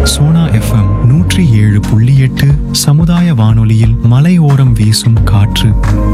Sona FM நூற்றி ஏழு புள்ளி எட்டு சமுதாய வானொலியில் மலையோரம் வீசும் காற்று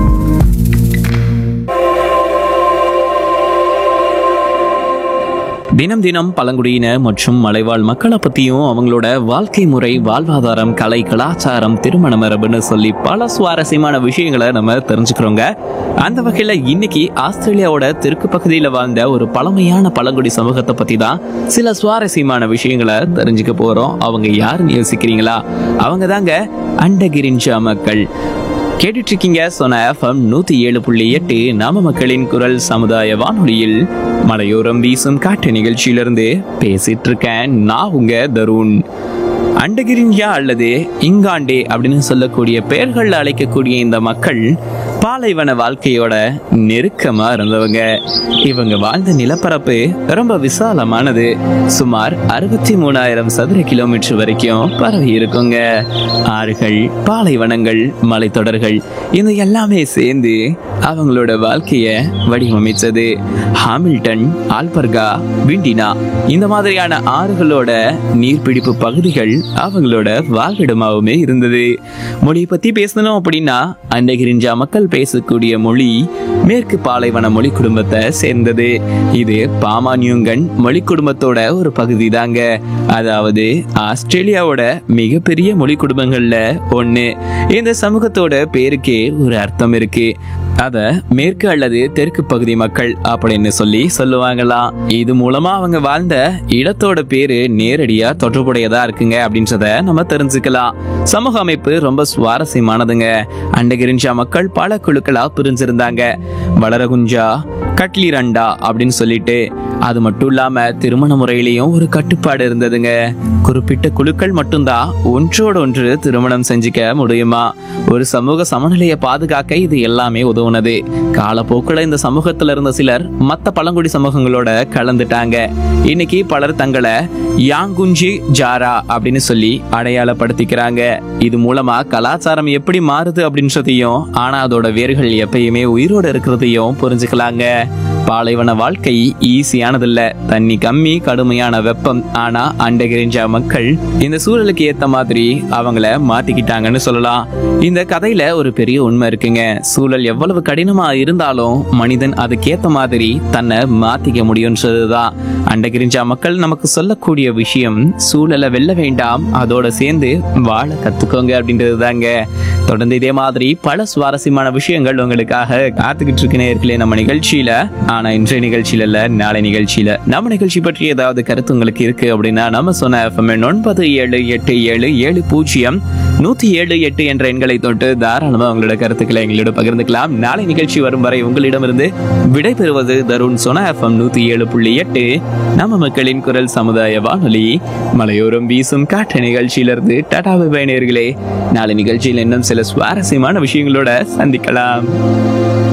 தினம் தினம் பழங்குடியின மற்றும் மலைவாழ் மக்களை பற்றியும் அவங்களோட வாழ்க்கை முறை வாழ்வாதாரம் கலை கலாச்சாரம் திருமண மரபுன்னு சொல்லி பல சுவாரஸ்யமான விஷயங்களை நம்ம தெரிஞ்சுக்கிறோங்க அந்த வகையில் இன்னைக்கு ஆஸ்திரேலியாவோட தெற்கு பகுதியில் வாழ்ந்த ஒரு பழமையான பழங்குடி சமூகத்தை பற்றி தான் சில சுவாரஸ்யமான விஷயங்களை தெரிஞ்சுக்க போகிறோம் அவங்க யாருன்னு யோசிக்கிறீங்களா அவங்க தாங்க அண்டகிரிஞ்சா மக்கள் கேட்டுட்டு இருக்கீங்க சொன்ன எஃப்எம் நூத்தி ஏழு புள்ளி எட்டு நாம மக்களின் குரல் சமுதாய வானொலியில் மலையோரம் வீசும் காட்டு நிகழ்ச்சியிலிருந்து பேசிட்டு இருக்கேன் நான் உங்க தருண் அண்டகிரிஞ்சா அல்லது இங்காண்டே அப்படின்னு சொல்லக்கூடிய பெயர்கள்ல அழைக்கக்கூடிய இந்த மக்கள் பாலைவன வாழ்க்கையோட நெருக்கமா இருந்தவங்க இவங்க வாழ்ந்த நிலப்பரப்பு ரொம்ப விசாலமானது சுமார் அறுபத்தி மூணாயிரம் சதுர கிலோமீட்டர் வரைக்கும் பரவி இருக்குங்க ஆறுகள் பாலைவனங்கள் மலைத்தொடர்கள் இது எல்லாமே சேர்ந்து அவங்களோட வாழ்க்கைய வடிவமைச்சது ஹாமில்டன் ஆல்பர்கா விண்டினா இந்த மாதிரியான ஆறுகளோட நீர்பிடிப்பு பகுதிகள் அவங்களோட வாழ்விடமாகவுமே இருந்தது மொழியை பத்தி பேசணும் அப்படின்னா அண்டகிரிஞ்சா மக்கள் பேசக்கூடிய மொழி மேற்கு பாலைவன மொழி குடும்பத்தை சேர்ந்தது இது பாமானியுங்கன் மொழி குடும்பத்தோட ஒரு பகுதி தாங்க அதாவது ஆஸ்திரேலியாவோட மிகப்பெரிய மொழி குடும்பங்கள்ல ஒண்ணு இந்த சமூகத்தோட பேருக்கே ஒரு அர்த்தம் இருக்கு அத மேற்கு அல்லது தெற்கு பகுதி மக்கள் அப்படின்னு சொல்லி சொல்லுவாங்களாம் இது மூலமா அவங்க வாழ்ந்த இடத்தோட பேரு நேரடியா தொடர்புடையதா இருக்குங்க அப்படின்றத நம்ம தெரிஞ்சுக்கலாம் சமூக அமைப்பு ரொம்ப சுவாரஸ்யமானதுங்க அண்டகிரிஞ்சா மக்கள் பல குழுக்களா பிரிஞ்சிருந்தாங்க வளரகுஞ்சா கட்லிரண்டா அப்படின்னு சொல்லிட்டு அது மட்டும் இல்லாம திருமண முறையிலையும் ஒரு கட்டுப்பாடு இருந்ததுங்க குறிப்பிட்ட குழுக்கள் மட்டும்தான் ஒன்றோடு ஒன்று திருமணம் செஞ்சுக்க முடியுமா ஒரு சமூக சமநிலையை பாதுகாக்க இது எல்லாமே உதவுனது காலப்போக்கில் இந்த சமூகத்துல இருந்த சிலர் மத்த பழங்குடி சமூகங்களோட கலந்துட்டாங்க இன்னைக்கு பலர் தங்களை யாங்குஞ்சி ஜாரா அப்படின்னு சொல்லி அடையாளப்படுத்திக்கிறாங்க இது மூலமா கலாச்சாரம் எப்படி மாறுது அப்படின்றதையும் ஆனா அதோட வேர்கள் எப்பயுமே உயிரோட இருக்கிறதையும் புரிஞ்சுக்கலாங்க பாலைவன வாழ்க்கை ஈஸியானதில்ல தண்ணி கம்மி கடுமையான வெப்பம் ஆனா அண்டகிரிஞ்சா மக்கள் இந்த சூழலுக்கு ஏத்த மாதிரி அவங்கள மாத்திக்கிட்டாங்கன்னு சொல்லலாம் இந்த கதையில ஒரு பெரிய உண்மை இருக்குங்க சூழல் எவ்வளவு கடினமா இருந்தாலும் மனிதன் அதுக்கேத்த மாதிரி தன்னை மாத்திக்க முடியும்ன்றதுதான் அண்டகிரிஞ்சா மக்கள் நமக்கு சொல்லக்கூடிய விஷயம் சூழலை வெல்ல வேண்டாம் அதோட சேர்ந்து வாழ கத்துக்கோங்க அப்படின்றது தாங்க தொடர்ந்து இதே மாதிரி பல சுவாரஸ்யமான விஷயங்கள் உங்களுக்காக காத்துக்கிட்டு இருக்கு நேர்களே நம்ம நிகழ்ச்சியில ஆனா இன்றைய நிகழ்ச்சியில இல்ல நாளை நிகழ்ச்சியில நம்ம நிகழ்ச்சி பற்றி ஏதாவது கருத்து உங்களுக்கு இருக்கு அப்படின்னா நம்ம சொன்ன எஃப்எம் ஒன்பது ஏழு எட்டு ஏழு ஏழு பூஜ்ஜியம் நூத்தி ஏழு எட்டு என்ற எண்களை தொட்டு தாராளமா உங்களோட கருத்துக்களை எங்களோட பகிர்ந்துக்கலாம் நாளை நிகழ்ச்சி வரும் வரை உங்களிடமிருந்து விடைபெறுவது தருண் சொன எஃப்எம் நூத்தி ஏழு புள்ளி எட்டு நம்ம மக்களின் குரல் சமுதாய வானொலி மலையோரம் வீசும் காற்று நிகழ்ச்சியிலிருந்து டாடா பை நேயர்களே நாளை நிகழ்ச்சியில் இன்னும் சில சுவாரஸ்யமான விஷயங்களோட சந்திக்கலாம்